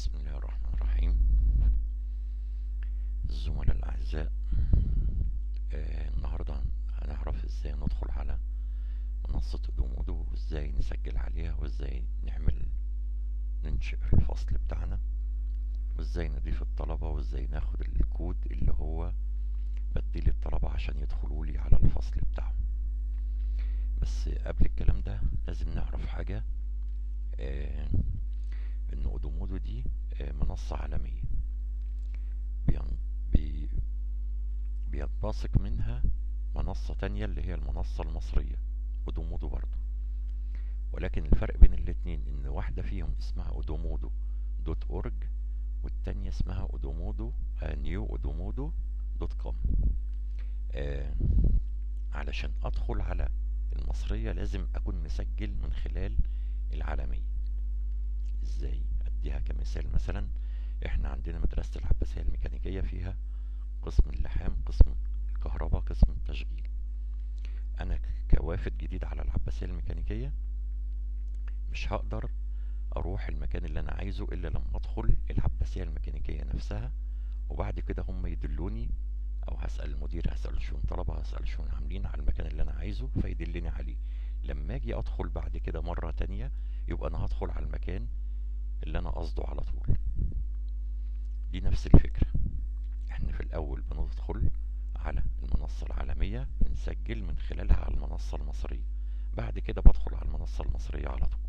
بسم الله الرحمن الرحيم الزملاء الأعزاء آه النهاردة هنعرف ازاي ندخل على منصة أدومودو وازاي نسجل عليها وازاي نعمل ننشئ الفصل بتاعنا وازاي نضيف الطلبة وازاي ناخد الكود اللي هو بديل الطلبة عشان يدخلوا لي على الفصل بتاعهم بس قبل الكلام ده لازم نعرف حاجة آه ان اودومودو دي آه منصة عالمية بين بي بينبثق منها منصة تانية اللي هي المنصة المصرية اودومودو برضو ولكن الفرق بين الاتنين ان واحدة فيهم اسمها اودومودو دوت اورج والتانية اسمها اودومودو آه نيو اودومودو دوت كوم آه علشان ادخل على المصرية لازم اكون مسجل من خلال العالمية ازاي اديها كمثال مثلا احنا عندنا مدرسة العباسية الميكانيكية فيها قسم اللحام قسم الكهرباء قسم التشغيل انا كوافد جديد على العباسية الميكانيكية مش هقدر اروح المكان اللي انا عايزه الا لما ادخل العباسية الميكانيكية نفسها وبعد كده هم يدلوني او هسأل المدير هسأل شؤون طلبة هسأل شؤون عاملين على المكان اللي انا عايزه فيدلني عليه لما اجي ادخل بعد كده مرة تانية يبقى انا هدخل على المكان اللي انا قصده على طول دي نفس الفكرة احنا في الاول بندخل على المنصة العالمية بنسجل من خلالها على المنصة المصرية بعد كده بدخل على المنصة المصرية على طول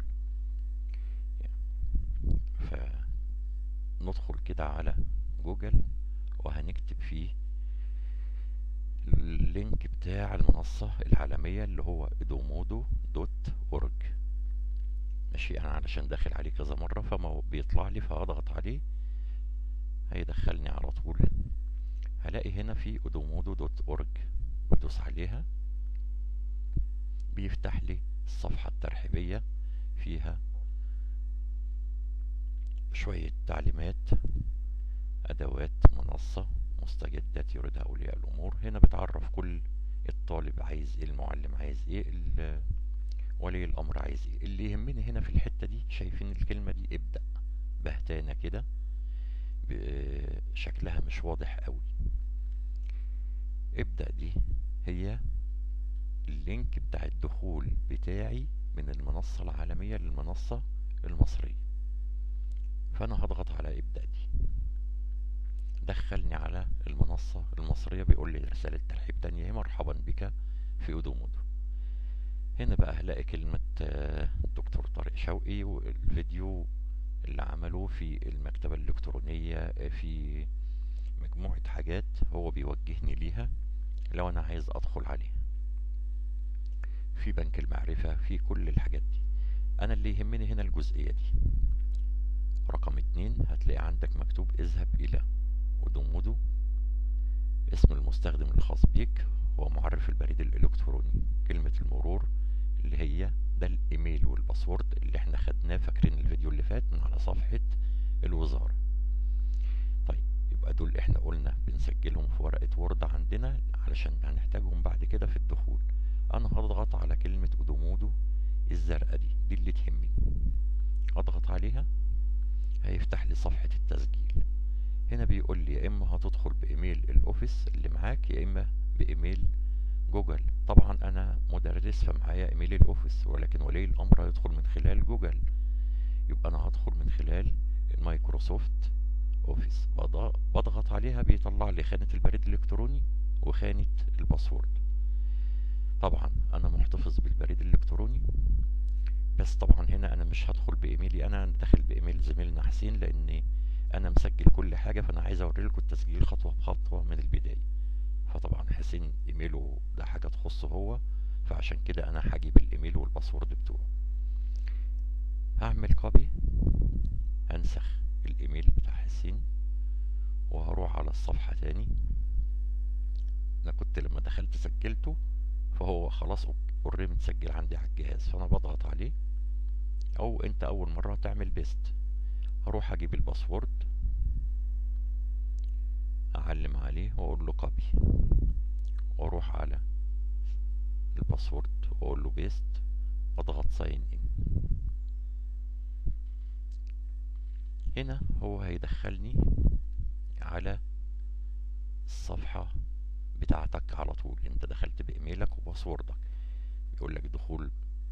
فندخل كده على جوجل وهنكتب فيه اللينك بتاع المنصة العالمية اللي هو ادومودو دوت اورج ماشي انا علشان داخل عليه كذا مرة فما بيطلع لي فاضغط عليه هيدخلني على طول هلاقي هنا في ادومودو دوت اورج بدوس عليها بيفتح لي الصفحة الترحيبية فيها شوية تعليمات ادوات منصة مستجدات يريدها اولياء الامور هنا بتعرف كل الطالب عايز ايه المعلم عايز ايه ولي الامر عايز ايه اللي يهمني هنا في الحتة دي شايفين الكلمة دي ابدأ بهتانة كده شكلها مش واضح قوي ابدأ دي هي اللينك بتاع الدخول بتاعي من المنصة العالمية للمنصة المصرية فانا هضغط على ابدأ دي دخلني على المنصة المصرية بيقول لي رسالة ترحيب تانية مرحبا بك في أودومودو هنا بقى هلاقي كلمة دكتور طارق شوقي والفيديو اللي عمله في المكتبة الإلكترونية في مجموعة حاجات هو بيوجهني ليها لو أنا عايز أدخل عليها في بنك المعرفة في كل الحاجات دي أنا اللي يهمني هنا الجزئية دي رقم اتنين هتلاقي عندك مكتوب اذهب إلى ودومودو اسم المستخدم الخاص بيك هو معرف البريد الإلكتروني كلمة المرور اللي هي ده الإيميل والباسورد اللي احنا خدناه فاكرين الفيديو اللي فات من على صفحة الوزارة طيب يبقى دول احنا قلنا بنسجلهم في ورقة وورد عندنا علشان هنحتاجهم بعد كده في الدخول انا هضغط على كلمة أدومودو الزرقاء دي دي اللي تهمني اضغط عليها هيفتح لي صفحة التسجيل هنا بيقول لي يا اما هتدخل بايميل الاوفيس اللي معاك يا اما بايميل جوجل طبعا انا مدرس فمعايا ايميل الاوفيس ولكن ولي الامر هيدخل من خلال جوجل يبقى انا هدخل من خلال المايكروسوفت اوفيس بضغط عليها بيطلع لي خانة البريد الالكتروني وخانة الباسورد طبعا انا محتفظ بالبريد الالكتروني بس طبعا هنا انا مش هدخل بايميلي انا داخل بايميل زميلنا حسين لاني انا مسجل كل حاجة فانا عايز اوري لكم التسجيل خطوة بخطوة من البداية فطبعا حسين ايميله ده حاجة تخصه هو فعشان كده انا هجيب الايميل والباسورد بتوعه هعمل كوبي هنسخ الايميل بتاع حسين وهروح على الصفحة تاني انا كنت لما دخلت سجلته فهو خلاص اوريدي متسجل عندي على الجهاز فانا بضغط عليه او انت اول مرة تعمل بيست هروح اجيب الباسورد اعلم عليه واقول له كوبي واروح على الباسورد واقول له بيست واضغط ساين ان هنا هو هيدخلني على الصفحة بتاعتك على طول انت دخلت بايميلك وباسوردك يقول لك دخول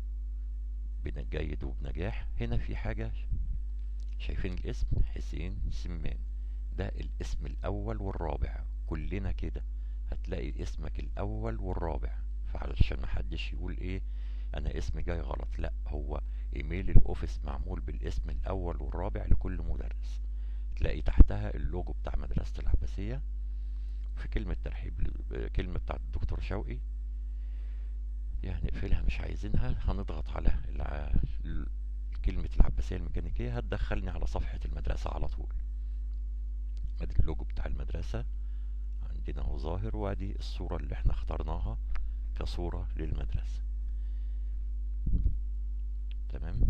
بجيد وبنجاح هنا في حاجة شايفين الاسم حسين سمان ده الاسم الاول والرابع كلنا كده هتلاقي اسمك الاول والرابع فعلشان محدش يقول ايه انا اسمي جاي غلط لا هو ايميل الاوفيس معمول بالاسم الاول والرابع لكل مدرس تلاقي تحتها اللوجو بتاع مدرسة العباسية في كلمة ترحيب كلمة بتاع الدكتور شوقي يعني اقفلها مش عايزينها هنضغط على الع... كلمة العباسية الميكانيكية هتدخلني على صفحة المدرسة على طول ادي اللوجو بتاع المدرسة عندنا هو ظاهر وادي الصورة اللي احنا اخترناها كصورة للمدرسة تمام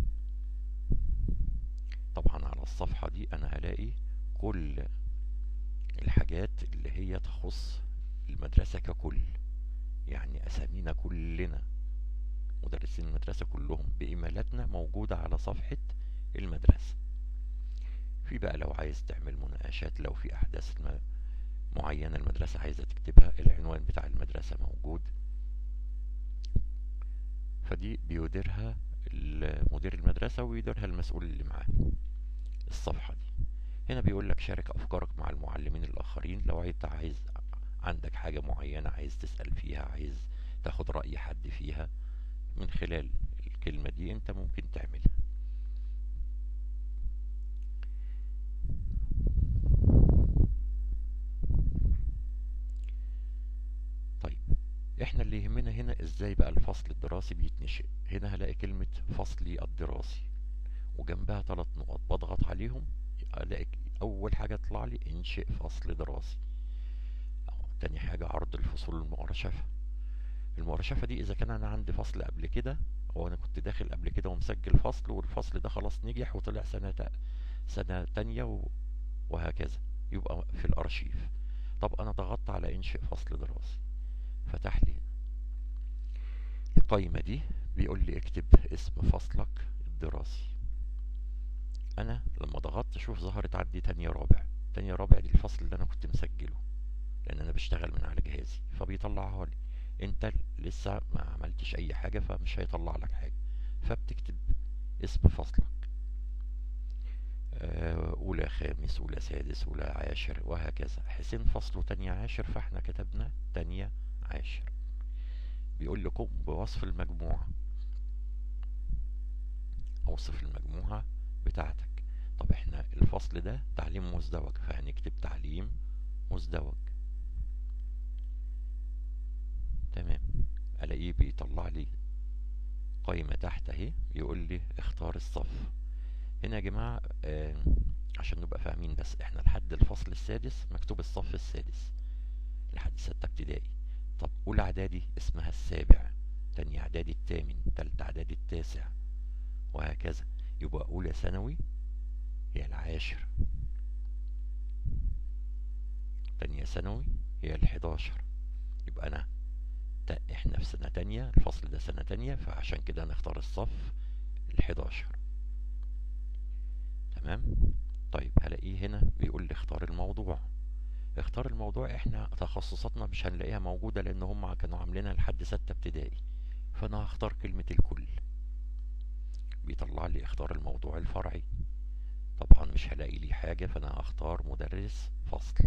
طبعا على الصفحة دي انا هلاقي كل الحاجات اللي هي تخص المدرسة ككل يعني اسامينا كلنا مدرسين المدرسة كلهم بإيميلاتنا موجودة على صفحة المدرسة في بقى لو عايز تعمل مناقشات لو في أحداث معينة المدرسة عايزة تكتبها العنوان بتاع المدرسة موجود فدي بيديرها مدير المدرسة ويديرها المسؤول اللي معاه الصفحة دي هنا بيقول لك شارك أفكارك مع المعلمين الآخرين لو انت عايز عندك حاجة معينة عايز تسأل فيها عايز تاخد رأي حد فيها من خلال الكلمة دي انت ممكن تعملها طيب احنا اللي يهمنا هنا ازاي بقى الفصل الدراسي بيتنشئ هنا هلاقي كلمة فصلي الدراسي وجنبها ثلاث نقط بضغط عليهم الاقي اول حاجة تطلع لي انشئ فصل دراسي تاني حاجة عرض الفصول المؤرشفة المؤرشفة دي اذا كان انا عندي فصل قبل كده او انا كنت داخل قبل كده ومسجل فصل والفصل ده خلاص نجح وطلع سنة سنة تانية وهكذا يبقى في الارشيف طب انا ضغطت على انشئ فصل دراسي فتح لي القايمة دي بيقول لي اكتب اسم فصلك الدراسي انا لما ضغطت شوف ظهرت عندي تانية رابع تانية رابع دي الفصل اللي انا كنت مسجله لان انا بشتغل من على جهازي فبيطلعها لي انت لسه ما عملتش اي حاجة فمش هيطلع لك حاجة فبتكتب اسم فصلك اولى خامس اولى سادس اولى عاشر وهكذا حسين فصله تانية عاشر فاحنا كتبنا تانية عاشر بيقول لكم بوصف المجموعة اوصف المجموعة بتاعتك طب احنا الفصل ده تعليم مزدوج فهنكتب تعليم مزدوج تمام الاقيه بيطلع لي قائمة تحت اهي يقول لي اختار الصف هنا يا جماعة آه عشان نبقى فاهمين بس احنا لحد الفصل السادس مكتوب الصف السادس لحد ستة ابتدائي طب اولى اعدادي اسمها السابع تاني اعدادي الثامن تالت اعدادي التاسع وهكذا يبقى اولى ثانوي هي العاشر تانية ثانوي هي الحداشر يبقى انا احنا في سنة تانية الفصل ده سنة تانية فعشان كده هنختار الصف الحداشر تمام طيب هلاقيه هنا بيقول لي اختار الموضوع اختار الموضوع احنا تخصصاتنا مش هنلاقيها موجودة لان هم كانوا عاملينها لحد ستة ابتدائي فانا هختار كلمة الكل بيطلع لي اختار الموضوع الفرعي طبعا مش هلاقي لي حاجة فانا هختار مدرس فصل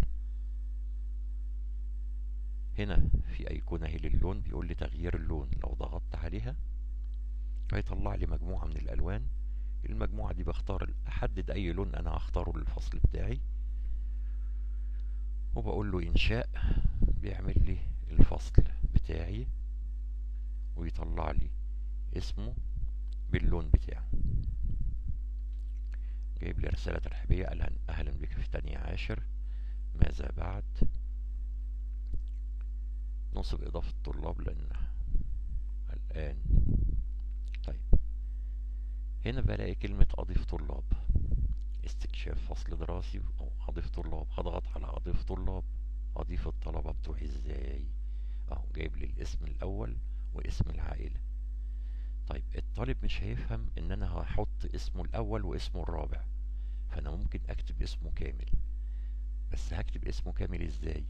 هنا في ايقونة هي للون بيقول لي تغيير اللون لو ضغطت عليها هيطلع لي مجموعة من الالوان المجموعة دي بختار احدد اي لون انا هختاره للفصل بتاعي وبقول له انشاء بيعمل لي الفصل بتاعي ويطلع لي اسمه باللون بتاعه جايب لي رسالة ترحيبية قال اهلا بك في تانية عاشر ماذا بعد نصب اضافة طلاب لان الان طيب هنا بلاقي كلمة اضيف طلاب استكشاف فصل دراسي او اضيف طلاب هضغط على اضيف طلاب اضيف الطلبة بتوعي ازاي اهو جايب لي الاسم الاول واسم العائلة طيب الطالب مش هيفهم ان انا هحط اسمه الاول واسمه الرابع فانا ممكن اكتب اسمه كامل بس هكتب اسمه كامل ازاي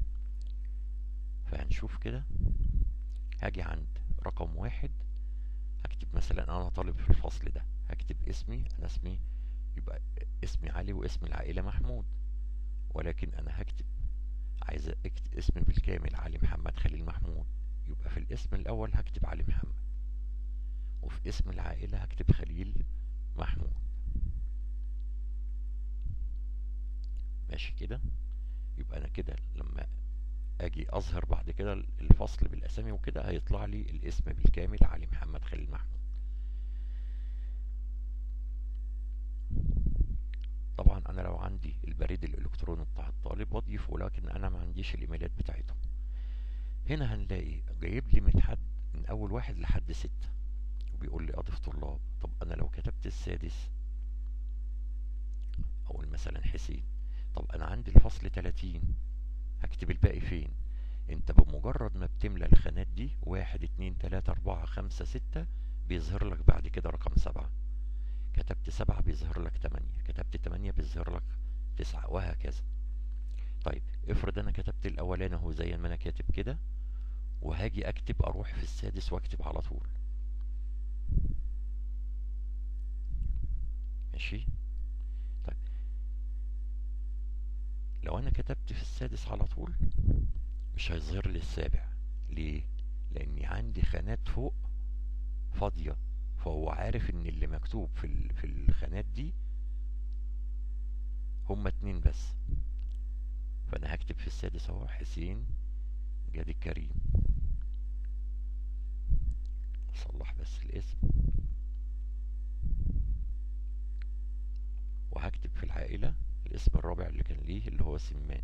فهنشوف كده هاجي عند رقم واحد هكتب مثلا انا طالب في الفصل ده هكتب اسمي انا اسمي يبقى اسمي علي واسم العائلة محمود ولكن انا هكتب عايز اكتب اسمي بالكامل علي محمد خليل محمود يبقى في الاسم الاول هكتب علي محمد وفي اسم العائلة هكتب خليل محمود ماشي كده يبقى انا كده لما اجي اظهر بعد كده الفصل بالاسامي وكده هيطلع لي الاسم بالكامل علي محمد خليل محمود طبعا انا لو عندي البريد الالكتروني بتاع الطالب بضيفه ولكن انا ما عنديش الايميلات بتاعتهم هنا هنلاقي جايب لي من حد من اول واحد لحد ستة وبيقول لي اضف طلاب طب انا لو كتبت السادس اقول مثلا حسين طب انا عندي الفصل 30 هكتب الباقي فين انت بمجرد ما بتملى الخانات دي واحد اتنين تلاتة اربعة خمسة ستة بيظهر لك بعد كده رقم سبعة كتبت سبعة بيظهر لك تمانية كتبت تمانية بيظهر لك تسعة وهكذا طيب افرض انا كتبت الاولاني اهو زي ما انا كاتب كده وهاجي اكتب اروح في السادس واكتب على طول ماشي طيب لو انا كتبت في السادس على طول مش هيظهر لي السابع ليه لاني عندي خانات فوق فاضية فهو عارف ان اللي مكتوب في في الخانات دي هما اتنين بس فانا هكتب في السادس اهو حسين جاد الكريم اصلح بس الاسم وهكتب في العائلة الاسم الرابع اللي كان ليه اللي هو سمان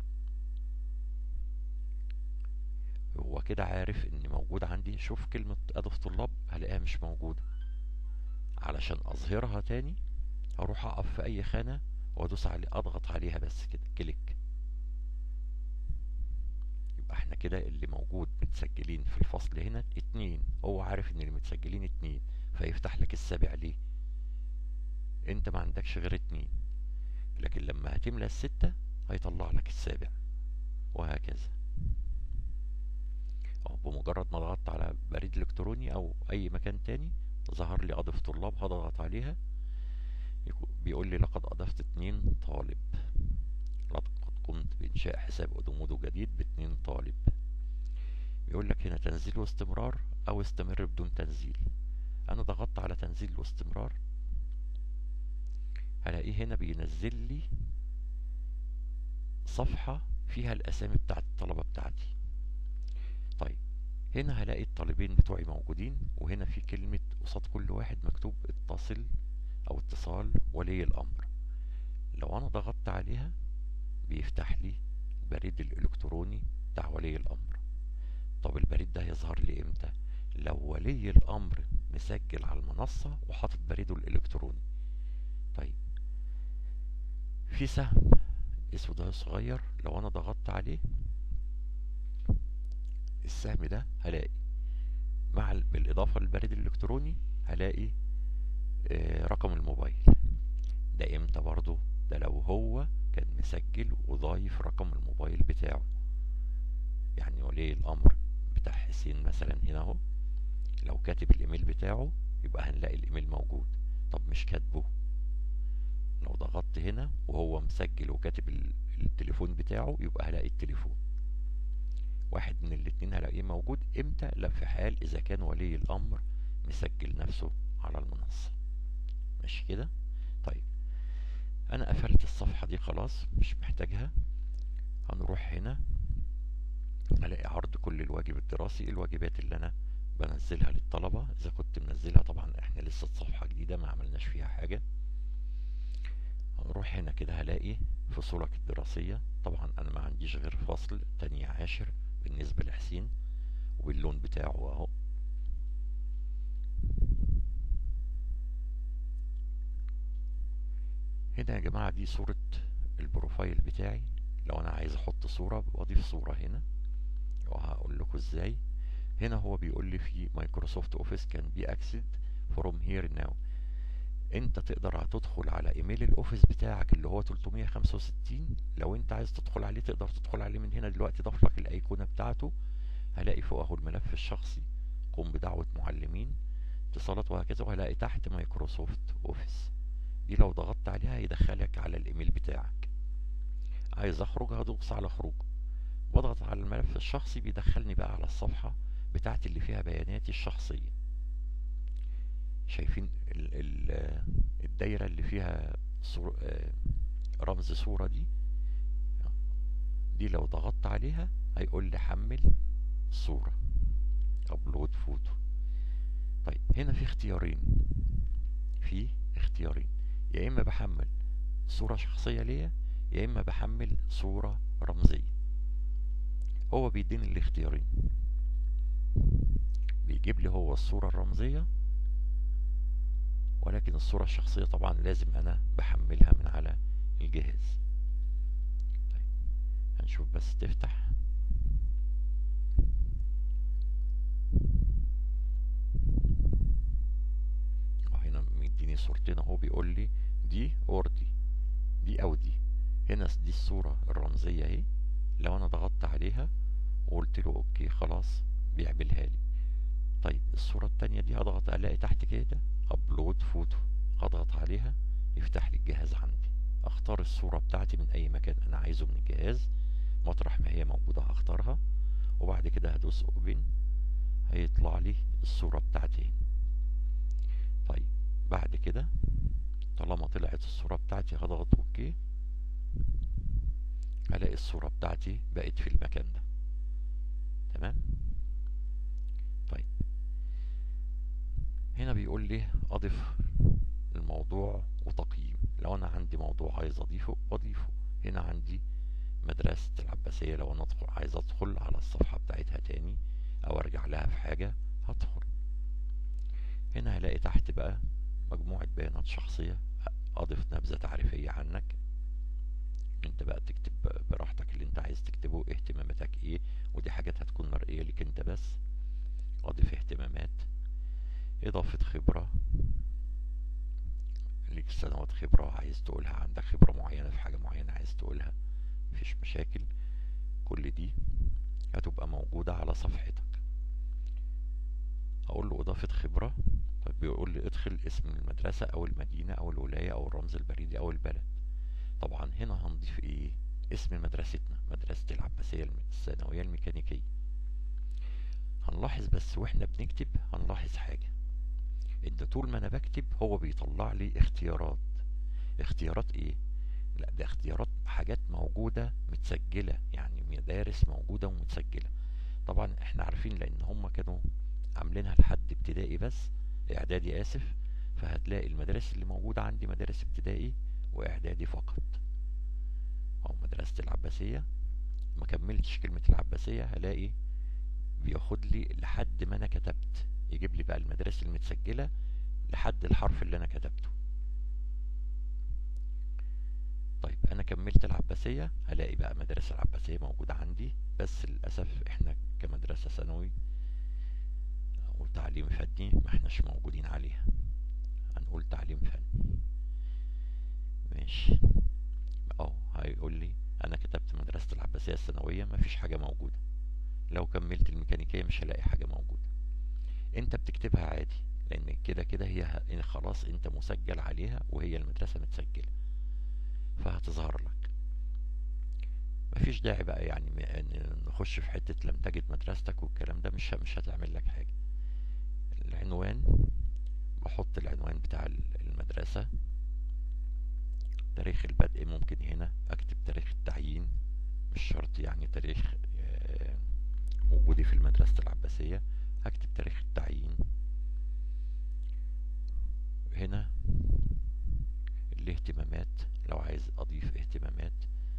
هو كده عارف ان موجود عندي شوف كلمة اضف طلاب هلاقيها مش موجودة علشان اظهرها تاني اروح اقف في اي خانة وادوس علي اضغط عليها بس كده كليك يبقى احنا كده اللي موجود متسجلين في الفصل هنا اتنين هو عارف ان اللي متسجلين اتنين فيفتح لك السابع ليه انت ما عندكش غير اتنين لكن لما هتملى الستة هيطلع لك السابع وهكذا بمجرد ما ضغطت على بريد الكتروني او اي مكان تاني ظهر لي اضف طلاب هضغط عليها بيقول لي لقد اضفت اتنين طالب لقد قمت بانشاء حساب ادومودو جديد باتنين طالب بيقول لك هنا تنزيل واستمرار او استمر بدون تنزيل انا ضغطت على تنزيل واستمرار هلاقيه هنا بينزل لي صفحة فيها الاسامي بتاعت الطلبة بتاعتي طيب هنا هلاقي الطالبين بتوعي موجودين وهنا في كلمة قصاد كل واحد مكتوب اتصل او اتصال ولي الامر لو انا ضغطت عليها بيفتح لي البريد الالكتروني بتاع ولي الامر طب البريد ده هيظهر لي امتى لو ولي الامر مسجل على المنصة وحاطط بريده الالكتروني طيب في سهم اسود صغير لو انا ضغطت عليه السهم ده هلاقي مع بالاضافة للبريد الالكتروني هلاقي آه رقم الموبايل ده امتى برضو ده لو هو كان مسجل وضايف رقم الموبايل بتاعه يعني ولي الامر بتاع حسين مثلا هنا اهو لو كاتب الايميل بتاعه يبقى هنلاقي الايميل موجود طب مش كاتبه لو ضغطت هنا وهو مسجل وكاتب التليفون بتاعه يبقى هلاقي التليفون واحد من الاتنين هلاقيه موجود امتى لا في حال اذا كان ولي الامر مسجل نفسه على المنصة ماشي كده طيب انا قفلت الصفحة دي خلاص مش محتاجها هنروح هنا الاقي عرض كل الواجب الدراسي الواجبات اللي انا بنزلها للطلبة اذا كنت منزلها طبعا احنا لسه صفحة جديدة ما عملناش فيها حاجة هنروح هنا كده هلاقي فصولك الدراسية طبعا انا ما عنديش غير فصل تانية عاشر بالنسبة لحسين واللون بتاعه اهو هنا يا جماعة دي صورة البروفايل بتاعي لو انا عايز احط صورة بضيف صورة هنا وهقول لكم ازاي هنا هو بيقول لي في مايكروسوفت اوفيس كان بي اكسد فروم هير ناو انت تقدر هتدخل على ايميل الاوفيس بتاعك اللي هو 365 لو انت عايز تدخل عليه تقدر تدخل عليه من هنا دلوقتي ضاف لك الايقونه بتاعته هلاقي فوق اهو الملف الشخصي قم بدعوه معلمين اتصالات وهكذا وهلاقي تحت مايكروسوفت اوفيس دي لو ضغطت عليها هيدخلك على الايميل بتاعك عايز اخرج هدوس على خروج بضغط على الملف الشخصي بيدخلني بقى على الصفحة بتاعتي اللي فيها بياناتي الشخصية شايفين ال ال الدايرة اللي فيها صور رمز صورة دي دي لو ضغطت عليها هيقول لي حمل صورة ابلود فوتو طيب هنا في اختيارين في اختيارين يا اما بحمل صورة شخصية ليا يا اما بحمل صورة رمزية هو بيديني الاختيارين بيجيب لي هو الصورة الرمزية ولكن الصورة الشخصية طبعا لازم انا بحملها من على الجهاز طيب هنشوف بس تفتح هنا مديني صورتين اهو بيقول لي دي اور دي دي او دي هنا دي الصورة الرمزية اهي لو انا ضغطت عليها وقلت له اوكي خلاص بيعملها لي طيب الصورة التانية دي هضغط الاقي تحت كده ابلود فوتو هضغط عليها يفتح لي الجهاز عندي اختار الصورة بتاعتي من اي مكان انا عايزه من الجهاز مطرح ما هي موجودة هختارها وبعد كده هدوس اوبن هيطلع لي الصورة بتاعتي هنا طيب بعد كده طالما طلعت الصورة بتاعتي هضغط اوكي هلاقي الصورة بتاعتي بقت في المكان ده تمام طيب هنا بيقول لي اضف الموضوع وتقييم لو انا عندي موضوع عايز اضيفه بضيفه هنا عندي مدرسة العباسية لو انا أدخل عايز ادخل على الصفحة بتاعتها تاني او ارجع لها في حاجة هدخل هنا هلاقي تحت بقى مجموعة بيانات شخصية اضف نبذة تعريفية عنك انت بقى تكتب براحتك اللي انت عايز تكتبه اهتماماتك ايه ودي حاجات هتكون مرئية ليك انت بس اضف اهتمامات اضافة خبرة ليك سنوات خبرة عايز تقولها عندك خبرة معينة في حاجة معينة عايز تقولها مفيش مشاكل كل دي هتبقى موجودة على صفحتك هقول له اضافة خبرة طيب بيقول لي ادخل اسم المدرسة او المدينة او الولاية او الرمز البريدي او البلد طبعا هنا هنضيف ايه اسم مدرستنا مدرسة العباسية الثانوية الميكانيكية هنلاحظ بس واحنا بنكتب هنلاحظ حاجة ان طول ما انا بكتب هو بيطلع لي اختيارات اختيارات ايه لا ده اختيارات حاجات موجودة متسجلة يعني مدارس موجودة ومتسجلة طبعا احنا عارفين لان هم كانوا عاملينها لحد ابتدائي بس اعدادي اسف فهتلاقي المدارس اللي موجودة عندي مدارس ابتدائي واعدادي فقط او مدرسة العباسية ما كملتش كلمة العباسية هلاقي بياخد لي لحد ما انا كتبت يجيب لي بقى المدارس المتسجلة لحد الحرف اللي انا كتبته طيب انا كملت العباسية هلاقي بقى مدارس العباسية موجودة عندي بس للأسف احنا كمدرسة ثانوي او تعليم فني ما احناش موجودين عليها هنقول تعليم فني ماشي اه هيقول لي انا كتبت مدرسة العباسية الثانوية مفيش حاجة موجودة لو كملت الميكانيكية مش هلاقي حاجة موجودة انت بتكتبها عادي لان كده كده هي خلاص انت مسجل عليها وهي المدرسة متسجلة فهتظهر لك مفيش داعي بقى يعني نخش في حتة لم تجد مدرستك والكلام ده مش مش هتعمل لك حاجة العنوان بحط العنوان بتاع المدرسة تاريخ البدء ممكن هنا اكتب تاريخ التعيين مش شرط يعني تاريخ وجودي في المدرسة العباسية هكتب تاريخ التعيين هنا الاهتمامات لو عايز اضيف اهتمامات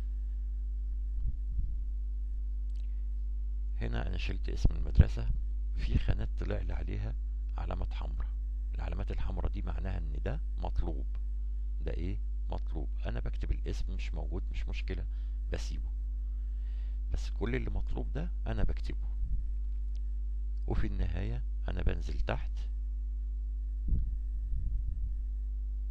هنا انا شلت اسم المدرسة في خانات طلع لي عليها علامات حمراء العلامات الحمراء دي معناها ان ده مطلوب ده ايه مطلوب انا بكتب الاسم مش موجود مش مشكلة بسيبه بس كل اللي مطلوب ده انا بكتبه وفي النهاية انا بنزل تحت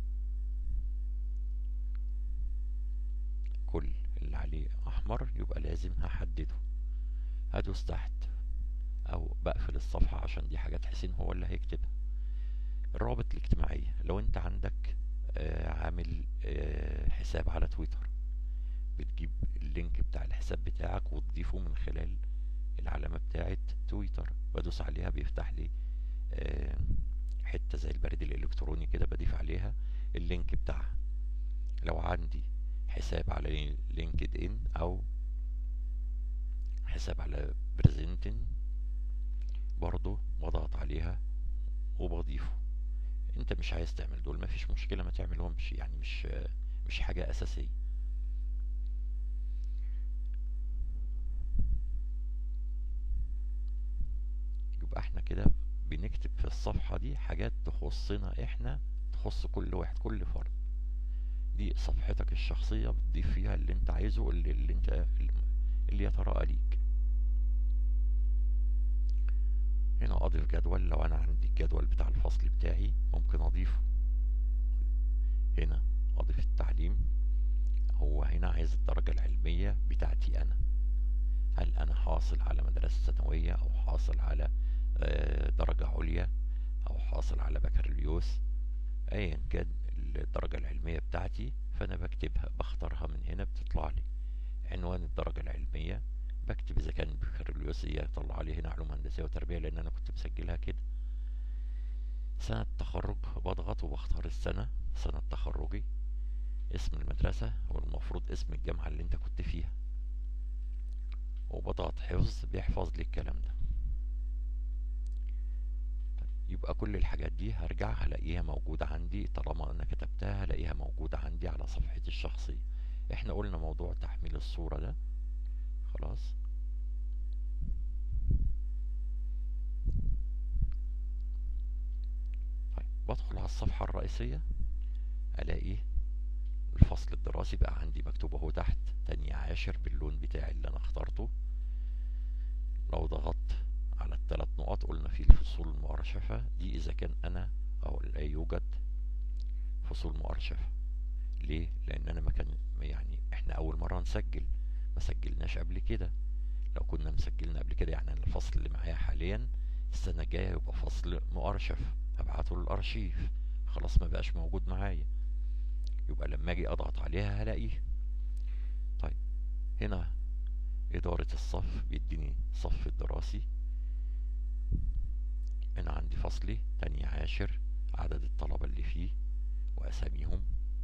احمر يبقى لازم هحدده هدوس تحت او بقفل الصفحة عشان دي حاجات حسين هو اللي هيكتبها الروابط الاجتماعية لو انت عندك آه عامل آه حساب على تويتر بتجيب اللينك بتاع الحساب بتاعك وتضيفه من خلال العلامة بتاعة تويتر بدوس عليها بيفتح لي آه حتة زي البريد الإلكتروني كده بضيف عليها اللينك بتاعها لو عندي حساب على لينكد ان او حساب على بريزنتن برضو بضغط عليها وبضيفه انت مش عايز تعمل دول مفيش مشكلة ما تعملهمش يعني مش مش حاجة اساسية يبقى احنا كده بنكتب في الصفحة دي حاجات تخصنا احنا تخص كل واحد كل فرد دي صفحتك الشخصية بتضيف فيها اللي انت عايزه اللي, اللي انت اللي يتراءى ليك هنا اضيف جدول لو انا عندي الجدول بتاع الفصل بتاعي ممكن اضيفه هنا اضيف التعليم هو هنا عايز الدرجة العلمية بتاعتي انا هل انا حاصل على مدرسة ثانوية او حاصل على درجة عليا او حاصل على بكالوريوس ايا كان الدرجة العلمية بتاعتي فانا بكتبها بختارها من هنا بتطلع لي عنوان الدرجة العلمية بكتب اذا كان بكالوريوس يطلع لي هنا علوم هندسية وتربية لان انا كنت مسجلها كده سنة تخرج بضغط وبختار السنة سنة تخرجي اسم المدرسة والمفروض اسم الجامعة اللي انت كنت فيها وبضغط حفظ بيحفظ لي الكلام ده يبقى كل الحاجات دي هرجع هلاقيها موجودة عندي طالما انا كتبتها هلاقيها موجودة عندي على صفحتي الشخصية احنا قلنا موضوع تحميل الصورة ده خلاص طيب بدخل على الصفحة الرئيسية الاقي الفصل الدراسي بقى عندي مكتوب اهو تحت تاني عاشر باللون بتاعي اللي انا اخترته لو ضغطت على الثلاث نقط قلنا في الفصول المؤرشفة دي إذا كان أنا أو لا يوجد فصول مؤرشفة ليه؟ لأن أنا ما كان يعني إحنا أول مرة نسجل ما سجلناش قبل كده لو كنا مسجلنا قبل كده يعني الفصل اللي معايا حاليا السنة الجاية يبقى فصل مؤرشف هبعته للأرشيف خلاص ما بقاش موجود معايا يبقى لما أجي أضغط عليها هلاقيه طيب هنا إدارة الصف بيديني صف الدراسي هنا عندي فصلي تاني عاشر عدد الطلبة اللي فيه وأساميهم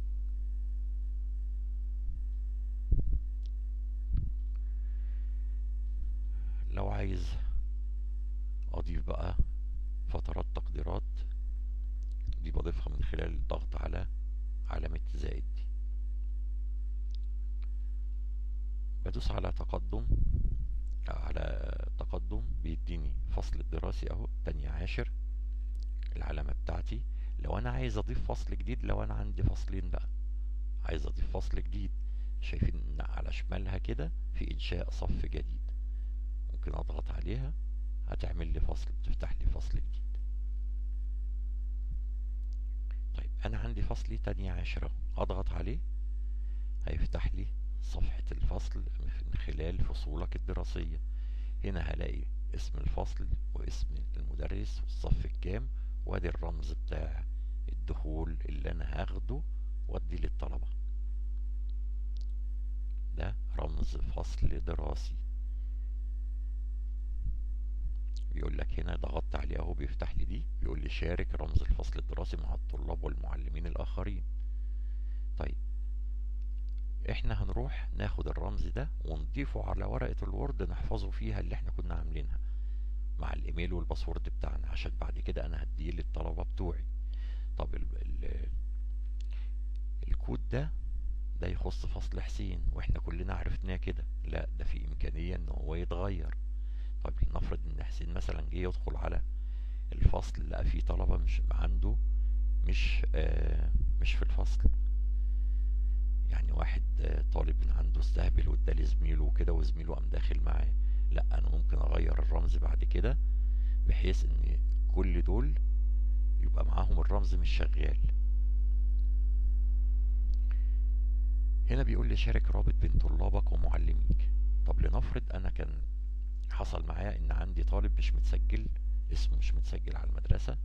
لو عايز أضيف بقى فترات تقديرات دي بضيفها من خلال الضغط على علامة زائد دي بدوس على تقدم على تقدم بيديني فصل الدراسي اهو تاني عاشر العلامة بتاعتي لو انا عايز اضيف فصل جديد لو انا عندي فصلين بقى عايز اضيف فصل جديد شايفين ان على شمالها كده في انشاء صف جديد ممكن اضغط عليها هتعمل لي فصل تفتح لي فصل جديد طيب انا عندي فصلي تاني عاشر اضغط عليه هيفتح لي صفحة الفصل من خلال فصولك الدراسية هنا هلاقي اسم الفصل واسم المدرس والصف الكام وادي الرمز بتاع الدخول اللي انا هاخده وادي للطلبة ده رمز فصل دراسي بيقول لك هنا ضغطت عليه اهو بيفتح لي دي بيقول لي شارك رمز الفصل الدراسي مع الطلاب والمعلمين الاخرين طيب احنا هنروح ناخد الرمز ده ونضيفه على ورقة الوورد نحفظه فيها اللي احنا كنا عاملينها مع الايميل والباسورد بتاعنا عشان بعد كده انا هديه للطلبة بتوعي طب ال ال الكود ده ده يخص فصل حسين واحنا كلنا عرفناه كده لا ده في امكانية ان هو يتغير طب نفرض ان حسين مثلا جه يدخل على الفصل لقى فيه طلبة مش عنده مش آه مش في الفصل يعني واحد طالب من عنده استهبل وادى لزميله وكده وزميله قام داخل معاه لا انا ممكن اغير الرمز بعد كده بحيث ان كل دول يبقى معاهم الرمز مش شغال هنا بيقول لي شارك رابط بين طلابك ومعلميك طب لنفرض انا كان حصل معايا ان عندي طالب مش متسجل اسمه مش متسجل على المدرسة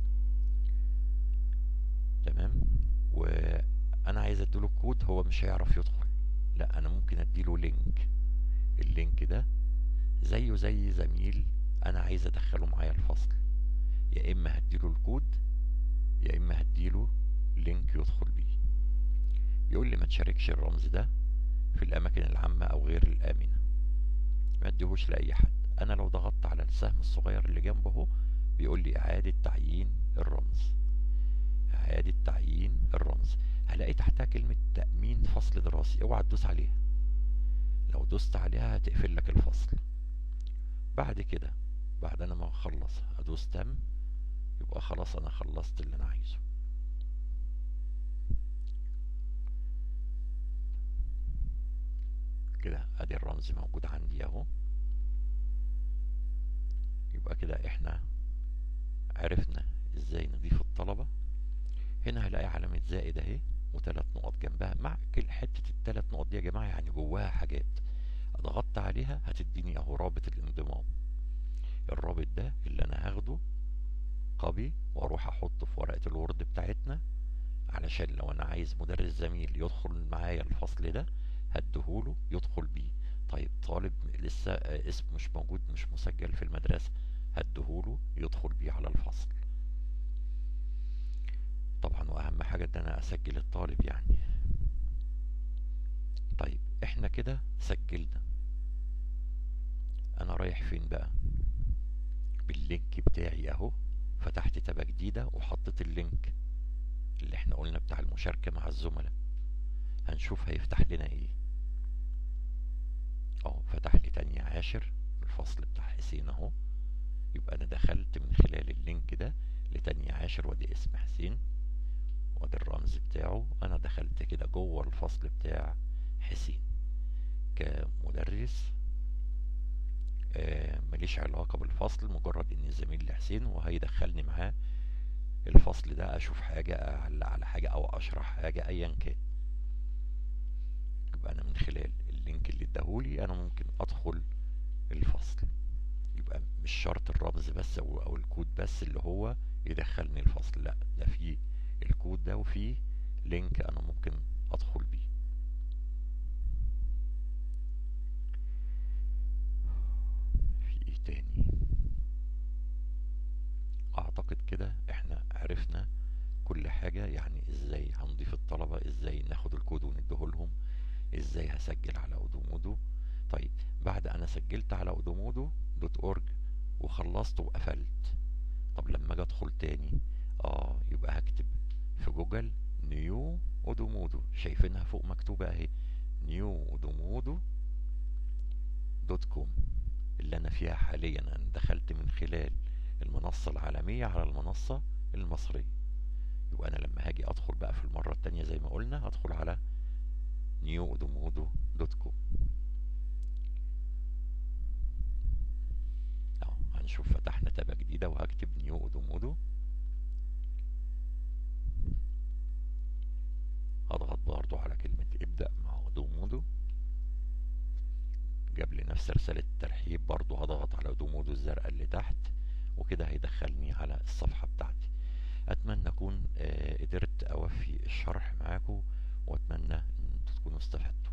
تمام وانا عايز اديله الكود هو مش هيعرف يدخل لا انا ممكن اديله لينك اللينك ده زيه زي زميل انا عايز ادخله معايا الفصل يا اما هديله الكود يا اما هديله لينك يدخل بيه يقول لي ما تشاركش الرمز ده في الاماكن العامة او غير الامنة ما اديهوش لاي حد انا لو ضغطت على السهم الصغير اللي جنبه اهو بيقول لي اعادة تعيين الرمز اعادة تعيين الرمز هلاقي تحتها كلمة تأمين فصل دراسي اوعى تدوس عليها لو دوست عليها هتقفل لك الفصل بعد كده بعد انا ما اخلص ادوس تم يبقى خلاص انا خلصت اللي انا عايزه كده ادي الرمز موجود عندي اهو يبقى كده احنا عرفنا ازاي نضيف الطلبة هنا هلاقي علامة زائد اهي وثلاث نقط جنبها مع كل حتة الثلاث نقط دي يا جماعة يعني جواها حاجات ضغطت عليها هتديني اهو رابط الانضمام الرابط ده اللي انا هاخده كوبي واروح احطه في ورقة الوورد بتاعتنا علشان لو انا عايز مدرس زميل يدخل معايا الفصل ده هديهوله يدخل بيه طيب طالب لسه اسم مش موجود مش مسجل في المدرسة هديهوله يدخل بيه على الفصل طبعا واهم حاجة ان انا اسجل الطالب يعني طيب احنا كده سجلنا انا رايح فين بقى باللينك بتاعي اهو فتحت تابة جديدة وحطيت اللينك اللي احنا قلنا بتاع المشاركة مع الزملاء هنشوف هيفتح لنا ايه اه فتح لي تاني عاشر الفصل بتاع حسين اهو يبقى انا دخلت من خلال اللينك ده لتاني عاشر وادي اسم حسين وادي الرمز بتاعه انا دخلت كده جوه الفصل بتاع حسين كمدرس آه ماليش علاقة بالفصل مجرد اني زميل لحسين وهيدخلني معاه الفصل ده اشوف حاجة اعلق على حاجة او اشرح حاجة ايا كان يبقى انا من خلال اللينك اللي اداهولي انا ممكن ادخل الفصل يبقى مش شرط الرمز بس او, أو الكود بس اللي هو يدخلني الفصل لا ده فيه الكود ده وفيه لينك انا ممكن ادخل بيه في ايه تاني اعتقد كده احنا عرفنا كل حاجة يعني ازاي هنضيف الطلبة ازاي ناخد الكود ونديهولهم ازاي هسجل على اودومودو طيب بعد انا سجلت على اودومودو دوت اورج وخلصت وقفلت طب لما اجي ادخل تاني اه يبقى هكتب في جوجل نيو اودومودو شايفينها فوق مكتوبة اهي نيو اودومودو دوت كوم اللي انا فيها حاليا انا دخلت من خلال المنصة العالمية على المنصة المصرية يبقى انا لما هاجي ادخل بقى في المرة التانية زي ما قلنا هدخل على نيو اودومودو دوت كوم اهو هنشوف فتحنا تابة جديدة وهكتب نيو اودومودو هضغط برضو على كلمة ابدأ مع اودومودو جاب لي نفس رسالة الترحيب برضو هضغط على اودومودو الزرقاء اللي تحت وكده هيدخلني على الصفحة بتاعتي اتمنى اكون قدرت اوفي الشرح معاكم واتمنى ان تكونوا استفدتوا